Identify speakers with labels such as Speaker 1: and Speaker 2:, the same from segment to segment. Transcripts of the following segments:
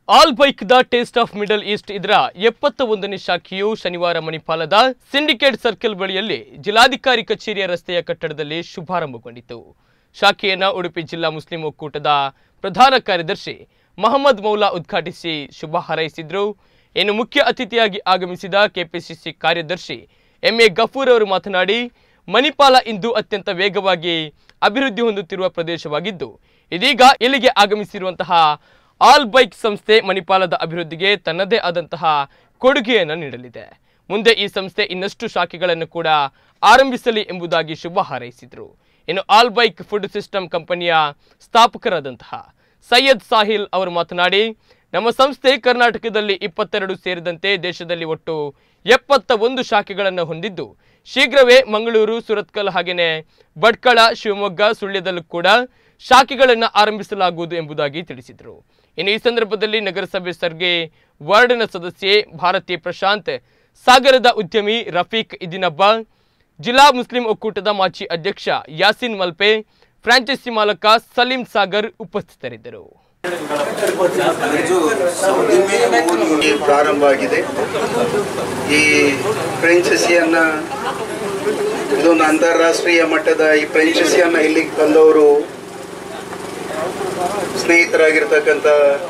Speaker 1: all Baik the taste of Middle East ಇದರ ಎಪ್ಪತ್ತ ಒಂದನೇ ಶಾಖೆಯು ಶನಿವಾರ ಮಣಿಪಾಲದ ಸಿಂಡಿಕೇಟ್ ಸರ್ಕಲ್ ಬಳಿಯಲ್ಲಿ ಜಿಲ್ಲಾಧಿಕಾರಿ ಕಚೇರಿಯ ರಸ್ತೆಯ ಕಟ್ಟಡದಲ್ಲಿ ಶುಭಾರಂಭಗೊಂಡಿತು ಶಾಖೆಯನ್ನ ಉಡುಪಿ ಜಿಲ್ಲಾ ಮುಸ್ಲಿಂ ಒಕ್ಕೂಟದ ಪ್ರಧಾನ ಕಾರ್ಯದರ್ಶಿ ಮಹಮ್ಮದ್ ಮೌಲಾ ಉದ್ಘಾಟಿಸಿ ಶುಭ ಹಾರೈಸಿದ್ರು ಇನ್ನು ಮುಖ್ಯ ಅತಿಥಿಯಾಗಿ ಆಗಮಿಸಿದ ಕೆಪಿಸಿಸಿ ಕಾರ್ಯದರ್ಶಿ ಎಂಎ ಗಫೂರ್ ಅವರು ಮಾತನಾಡಿ ಮಣಿಪಾಲ ಇಂದು ಅತ್ಯಂತ ವೇಗವಾಗಿ ಅಭಿವೃದ್ಧಿ ಹೊಂದುತ್ತಿರುವ ಪ್ರದೇಶವಾಗಿದ್ದು ಇದೀಗ ಇಲ್ಲಿಗೆ ಆಗಮಿಸಿರುವಂತಹ ಆಲ್ ಬೈಕ್ ಸಂಸ್ಥೆ ಮಣಿಪಾಲದ ಅಭಿವೃದ್ಧಿಗೆ ತನ್ನದೇ ಆದಂತಹ ಕೊಡುಗೆಯನ್ನು ನೀಡಲಿದೆ ಮುಂದೆ ಈ ಸಂಸ್ಥೆ ಇನ್ನಷ್ಟು ಶಾಖೆಗಳನ್ನು ಕೂಡ ಆರಂಭಿಸಲಿ ಎಂಬುದಾಗಿ ಶುಭ ಹಾರೈಸಿದರು ಇನ್ನು ಆಲ್ ಬೈಕ್ ಫುಡ್ ಸಿಸ್ಟಮ್ ಕಂಪನಿಯ ಸ್ಥಾಪಕರಾದಂತಹ ಸೈಯದ್ ಸಾಹಿಲ್ ಅವರು ಮಾತನಾಡಿ ನಮ್ಮ ಸಂಸ್ಥೆ ಕರ್ನಾಟಕದಲ್ಲಿ ಇಪ್ಪತ್ತೆರಡು ಸೇರಿದಂತೆ ದೇಶದಲ್ಲಿ ಒಟ್ಟು ಎಪ್ಪತ್ತ ಒಂದು ಶಾಖೆಗಳನ್ನು ಹೊಂದಿದ್ದು ಶೀಘ್ರವೇ ಮಂಗಳೂರು ಸುರತ್ಕಲ್ ಹಾಗೆಯೇ ಭಟ್ಕಳ ಶಿವಮೊಗ್ಗ ಸುಳ್ಯದಲ್ಲೂ ಕೂಡ ಶಾಖೆಗಳನ್ನು ಆರಂಭಿಸಲಾಗುವುದು ಎಂಬುದಾಗಿ ತಿಳಿಸಿದರು ಇನ್ನು ಈ ಸಂದರ್ಭದಲ್ಲಿ ನಗರಸಭೆ ಸರ್ಗೆ ವಾರ್ಡ್ನ ಸದಸ್ಯೆ ಭಾರತಿ ಪ್ರಶಾಂತ್ ಸಾಗರದ ಉದ್ಯಮಿ ರಫೀಕ್ ಇದಿನಬ್ಬ ಜಿಲ್ಲಾ ಮುಸ್ಲಿಂ ಒಕ್ಕೂಟದ ಮಾಜಿ ಅಧ್ಯಕ್ಷ ಯಾಸಿನ್ ಮಲ್ಪೆ ಫ್ರಾಂಚೈಸಿ ಮಾಲಕ ಸಲೀಂ ಸಾಗರ್ ಉಪಸ್ಥಿತರಿದ್ದರು
Speaker 2: ಇದು ಸೌದಿಮೆ ಊರಿಗೆ ಪ್ರಾರಂಭ ಆಗಿದೆ ಈ ಫ್ರೆಂಚಸಿಯನ್ನ ಇದೊಂದು ಅಂತಾರಾಷ್ಟ್ರೀಯ ಮಟ್ಟದ ಈ ಫ್ರೆಂಚಸಿಯನ್ನ ಇಲ್ಲಿಗೆ ತಂದವರು ಸ್ನೇಹಿತರಾಗಿರ್ತಕ್ಕಂಥ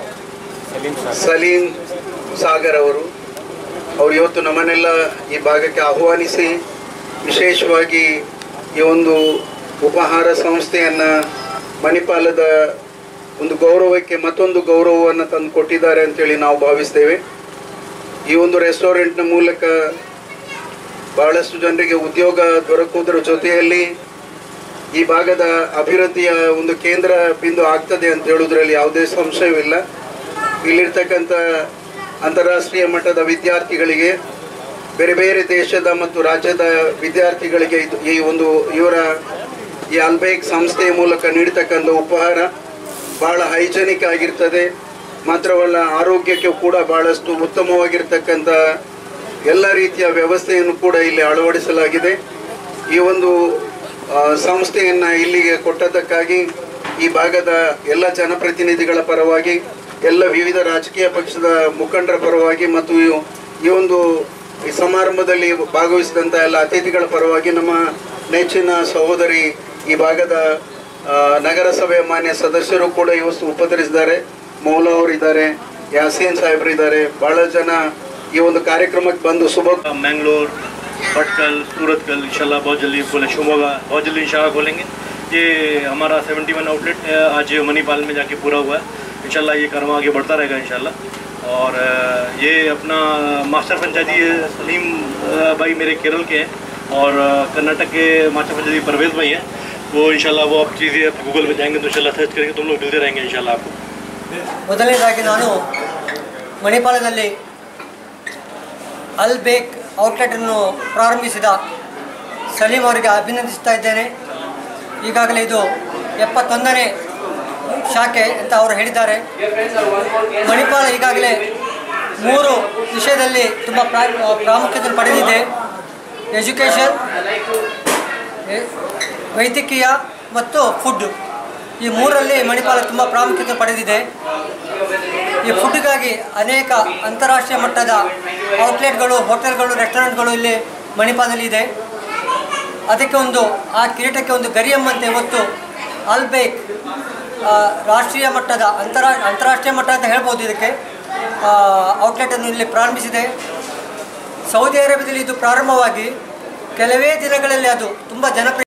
Speaker 2: ಸಲೀಂ ಸಾಗರ್ ಅವರು ಅವ್ರು ಇವತ್ತು ನಮ್ಮನ್ನೆಲ್ಲ ಈ ಭಾಗಕ್ಕೆ ಆಹ್ವಾನಿಸಿ ವಿಶೇಷವಾಗಿ ಈ ಒಂದು ಉಪಹಾರ ಸಂಸ್ಥೆಯನ್ನ ಮಣಿಪಾಲದ ಒಂದು ಗೌರವಕ್ಕೆ ಮತ್ತೊಂದು ಗೌರವವನ್ನು ತಂದು ಕೊಟ್ಟಿದ್ದಾರೆ ಅಂತೇಳಿ ನಾವು ಭಾವಿಸ್ತೇವೆ ಈ ಒಂದು ರೆಸ್ಟೋರೆಂಟ್ನ ಮೂಲಕ ಬಹಳಷ್ಟು ಜನರಿಗೆ ಉದ್ಯೋಗ ದೊರಕುವುದರ ಜೊತೆಯಲ್ಲಿ ಈ ಭಾಗದ ಅಭಿವೃದ್ಧಿಯ ಒಂದು ಕೇಂದ್ರ ಬಿಂದು ಆಗ್ತದೆ ಅಂತ ಹೇಳುವುದರಲ್ಲಿ ಯಾವುದೇ ಸಂಶಯವಿಲ್ಲ ಇಲ್ಲಿರ್ತಕ್ಕಂಥ ಅಂತಾರಾಷ್ಟ್ರೀಯ ಮಟ್ಟದ ವಿದ್ಯಾರ್ಥಿಗಳಿಗೆ ಬೇರೆ ಬೇರೆ ದೇಶದ ಮತ್ತು ರಾಜ್ಯದ ವಿದ್ಯಾರ್ಥಿಗಳಿಗೆ ಇದು ಈ ಒಂದು ಇವರ ಈ ಅಲ್ಬೇಕ್ ಸಂಸ್ಥೆಯ ಮೂಲಕ ನೀಡತಕ್ಕಂಥ ಉಪಹಾರ ಬಹಳ ಹೈಜೆನಿಕ್ ಆಗಿರ್ತದೆ ಮಾತ್ರವಲ್ಲ ಆರೋಗ್ಯಕ್ಕೆ ಕೂಡ ಬಹಳಷ್ಟು ಉತ್ತಮವಾಗಿರ್ತಕ್ಕಂಥ ಎಲ್ಲ ರೀತಿಯ ವ್ಯವಸ್ಥೆಯನ್ನು ಕೂಡ ಇಲ್ಲಿ ಅಳವಡಿಸಲಾಗಿದೆ ಈ ಒಂದು ಆ, ಸಂಸ್ಥೆಯನ್ನ ಇಲ್ಲಿಗೆ ಕೊಟ್ಟದ್ದಕ್ಕಾಗಿ ಈ ಭಾಗದ ಎಲ್ಲ ಜನಪ್ರತಿನಿಧಿಗಳ ಪರವಾಗಿ ಎಲ್ಲ ವಿವಿಧ ರಾಜಕೀಯ ಪಕ್ಷದ ಮುಖಂಡರ ಪರವಾಗಿ ಮತ್ತು ಈ- ಈ ಒಂದು ಈ ಸಮಾರಂಭದಲ್ಲಿ ಭಾಗವಹಿಸಿದಂಥ ಎಲ್ಲ ಅತಿಥಿಗಳ ಪರವಾಗಿ ನಮ್ಮ ನೆಚ್ಚಿನ ಸಹೋದರಿ ಈ ಭಾಗದ ಆ, ನಗರಸಭೆಯ ಮಾನ್ಯ ಸದಸ್ಯರು ಕೂಡ ಇವತ್ತು ಉಪಚರಿಸಿದ್ದಾರೆ ಮೌಲಾ ಅವರಿದ್ದಾರೆ ಯಾಸೀನ್ ಸಾಹೇಬ್ರು ಇದ್ದಾರೆ ಬಹಳ ಜನ ಈ ಒಂದು ಕಾರ್ಯಕ್ರಮಕ್ಕೆ ಬಂದು ಶುಭ
Speaker 3: मैंगलोर भटकल सूरतकल इंशाल्लाह बहुत जल्दी खोलें शिवमोगा बहुत जल्दी इंशाल्लाह खोलेंगे ये हमारा 71 आउटलेट आज मणिपाल में जाके पूरा हुआ है इंशाल्लाह ये कर्म आगे बढ़ता रहेगा इंशाल्लाह और अ, ये अपना मास्टर पंचायती सलीम अ, भाई मेरे केरल के हैं और अ, कर्नाटक के मास्टर पंचायती परवेज भाई हैं वो इंशाल्लाह वो आप चीज़ें आप गूगल में जाएंगे तो इंशाल्लाह सर्च करेंगे तुम लोग मिलते रहेंगे इंशाल्लाह आपको
Speaker 4: ಮೊದಲನೇದಾಗಿ ನಾನು ಮಣಿಪಾಲದಲ್ಲಿ ಅಲ್ ಬೇಕ್ ಔಟ್ಲೆಟನ್ನು ಪ್ರಾರಂಭಿಸಿದ ಸಲೀಂ ಅವರಿಗೆ ಅಭಿನಂದಿಸ್ತಾ ಇದ್ದೇನೆ ಈಗಾಗಲೇ ಇದು ಎಪ್ಪತ್ತೊಂದನೇ ಶಾಖೆ ಅಂತ ಅವರು ಹೇಳಿದ್ದಾರೆ ಮಣಿಪಾಲ ಈಗಾಗಲೇ ಮೂರು ವಿಷಯದಲ್ಲಿ ತುಂಬ ಪ್ರಾ ಪ್ರಾಮುಖ್ಯತೆ ಪಡೆದಿದೆ ಎಜುಕೇಷನ್ ಎ- ವೈದ್ಯಕೀಯ ಮತ್ತು ಫುಡ್ ಈ ಮೂರರಲ್ಲಿ ಮಣಿಪಾಲ ತುಂಬ ಪ್ರಾಮುಖ್ಯತೆ ಪಡೆದಿದೆ ಈ ಫುಡ್ಗಾಗಿ ಅನೇಕ ಅಂತಾರಾಷ್ಟ್ರೀಯ ಮಟ್ಟದ ಔಟ್ಲೆಟ್ಗಳು ಹೋಟೆಲ್ಗಳು ರೆಸ್ಟೋರೆಂಟ್ಗಳು ಇಲ್ಲಿ ಮಣಿಪಾಲದಲ್ಲಿ ಇದೆ ಅದಕ್ಕೆ ಒಂದು ಆ ಕಿರೀಟಕ್ಕೆ ಒಂದು ಗರಿಯಮ್ಮಂತೆ ಇವತ್ತು ಅಲ್ಬೇಕ್ ಆ, ರಾಷ್ಟ್ರೀಯ ಮಟ್ಟದ ಅಂತರಾ ಅಂತಾರಾಷ್ಟ್ರೀಯ ಮಟ್ಟ ಅಂತ ಹೇಳ್ಬೋದು ಇದಕ್ಕೆ ಔಟ್ಲೆಟನ್ನು ಇಲ್ಲಿ ಪ್ರಾರಂಭಿಸಿದೆ ಸೌದಿ ಅರೇಬಿಯಾದಲ್ಲಿ ಇದು ಪ್ರಾರಂಭವಾಗಿ ಕೆಲವೇ ದಿನಗಳಲ್ಲಿ ಅದು ತುಂಬ ಜನಪ್ರಿಯ